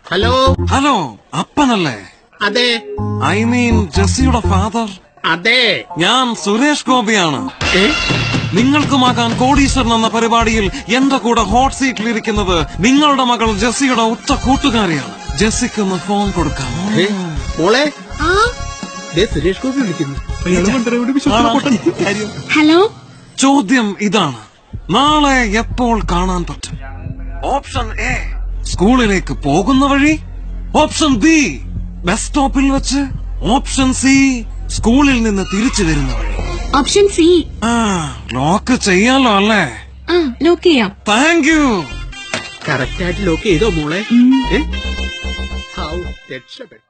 Hello hello അപ്പനല്ലേ അതെ I mean ജെസ്സിയുടെ father അതെ ഞാൻ സുരേഷ് ഗോപിയാണ് ഏ? നിങ്ങൾക്കുമാകാൻ കോടീശ്വരൻ എന്ന പരിപാടിയിൽ എന്റെ കൂടെ ഹോട്ട് സീറ്റിലിരിക്കുന്നത് നിങ്ങളുടെ മകൾ ജെസ്സിയുടെ ഉറ്റ കൂട്ടുകാരിയാണ് ജെസ്സിക്കൊന്ന് ഫോൺ കൊടുക്കാം ഏ? മോളെ ദേ സുരേഷ് ഗോപി വിളിക്കുന്നു ഹലോ ചോദ്യം ഇതാണ് നാളെ എപ്പോൾ കാണാൻ പറ്റും ഓപ്ഷൻ എ സ്കൂളിലേക്ക് പോകുന്ന വഴി ഓപ്ഷൻ ബി ബസ് സ്റ്റോപ്പിൽ വെച്ച് ഓപ്ഷൻ സി സ്കൂളിൽ നിന്ന് തിരിച്ചു വരുന്ന വഴി ഓപ്ഷൻ സി ആ ലോക്ക് ചെയ്യാലോ അല്ലേ ആ ലോക്ക് ചെയ്യാം താങ്ക് യു കറക്റ്റ് ആയിട്ട് ലോക്ക് ചെയ്തോ മോളെ ഏ? ഹൗ രക്ഷപ്പെട്ടു